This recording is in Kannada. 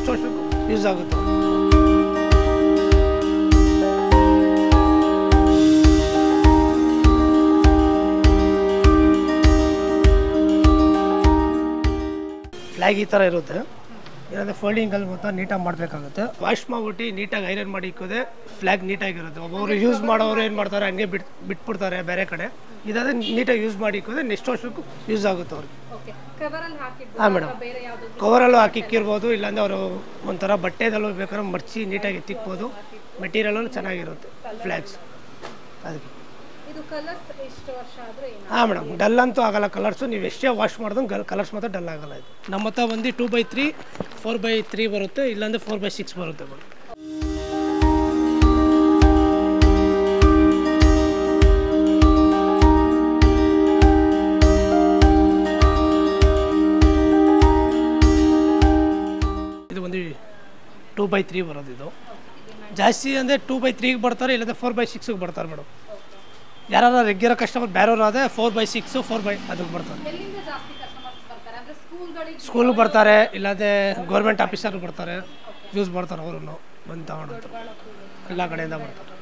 ನೆಕ್ಸ್ಟ್ ವರ್ಷಕ್ಕೂ ಯೂಸ್ ಆಗುತ್ತೆ ಫ್ಲ್ಯಾಗ್ ಈ ಥರ ಇರುತ್ತೆ ಇರೋದೇ ಫೋಲ್ಡಿಂಗಲ್ಲಿ ಮಾತ್ರ ನೀಟಾಗಿ ಮಾಡಬೇಕಾಗುತ್ತೆ ವಾಶ್ ಮಾಡ್ಬಿಟ್ಟು ನೀಟಾಗಿ ಐರನ್ ಮಾಡಿ ಇಕ್ಕೋದೆ ಫ್ಲ್ಯಾಗ್ ನೀಟಾಗಿರುತ್ತೆ ಒಬ್ಬೊಬ್ರು ಯೂಸ್ ಮಾಡೋರು ಏನು ಮಾಡ್ತಾರೆ ಹಂಗೆ ಬಿಟ್ ಬಿಟ್ಬಿಡ್ತಾರೆ ಬೇರೆ ಕಡೆ ಇದಾದ್ರೆ ನೀಟಾಗಿ ಯೂಸ್ ಮಾಡಿ ಇಕ್ಕೋದೆ ನೆಕ್ಸ್ಟ್ ವರ್ಷಕ್ಕೂ ಯೂಸ್ ಆಗುತ್ತೆ ಅವ್ರಿಗೆ ಓಕೆ ಕವರಲ್ಲಿ ಹಾಕಿದ್ದು ಹಾಂ ಮೇಡಮ್ ಬೇರೆ ಯಾವ್ದು ಕವರಲ್ಲೂ ಹಾಕಿ ಇಕ್ಕಿರ್ಬೋದು ಇಲ್ಲಾಂದ್ರೆ ಅವರು ಒಂಥರ ಬಟ್ಟೆದಲ್ಲೂ ಬೇಕಾದ್ರೆ ಮರ್ಚಿ ನೀಟಾಗಿ ಎತ್ತಿಕ್ಬೋದು ಮೆಟೀರಿಯಲಲ್ಲೂ ಚೆನ್ನಾಗಿರುತ್ತೆ ಫ್ಲ್ಯಾಗ್ಸ್ ಅದಕ್ಕೆ ಇದು ಕಲರ್ಸ್ ಎಷ್ಟು ವರ್ಷ ಆದ್ರೂ ಏನು ಹಾಂ ಮೇಡಮ್ ಡಲ್ ಅಂತೂ ಆಗಲ್ಲ ಕಲರ್ಸು ನೀವು ಎಷ್ಟೇ ವಾಶ್ ಮಾಡಿದ್ರು ಗಲ್ ಕಲರ್ಸ್ ಮಾತ್ರ ಡಲ್ ಆಗಲ್ಲ ಇದು ನಮ್ಮ ಹತ್ರ ಬಂದು two by three four by three ಬರುತ್ತೆ ಇಲ್ಲಾಂದ್ರೆ ಫೋರ್ ಬೈ ಸಿಕ್ಸ್ ಬರುತ್ತೆ ಮೇಡಮ್ ಇದು ಒಂದು ಟೂ ಬೈ ತ್ರೀ ಬರೋದು ಇದು ಜಾಸ್ತಿ ಅಂದರೆ ಟೂ ಬೈ ತ್ರೀಗೆ ಬರ್ತಾರೆ ಇಲ್ಲಾಂದ್ರೆ ಫೋರ್ ಬೈ ಸಿಕ್ಸಿಗೆ ಬರ್ತಾರೆ ಮೇಡಮ್ ಯಾರು ರೆಗ್ಯುಲರ್ ಕಸ್ಟಮರ್ ಬೇರೆಯವರು ಆದರೆ four by six four by ಅದಕ್ಕೆ ಬರ್ತಾರೆ ಎಲ್ಲಿಂದ ಜಾಸ್ತಿ ಕಸ್ಟಮರ್ಸ್ ಬರ್ತಾರೆ ಅಂದ್ರೆ ಸ್ಕೂಲ್ಗಳಿಗೆ ಸ್ಕೂಲ್ಗೆ ಬರ್ತಾರೆ ಇಲ್ಲಾಂದ್ರೆ ಗೌರ್ಮೆಂಟ್ ಆಫೀಸರ್ ಬರ್ತಾರೆ ಯೂಸ್ ಮಾಡ್ತಾರೆ ಅವರು ಬಂದು ತಗೊಂಡು ಎಲ್ಲ ಕಡೆಯಿಂದ ಬರ್ತಾರೆ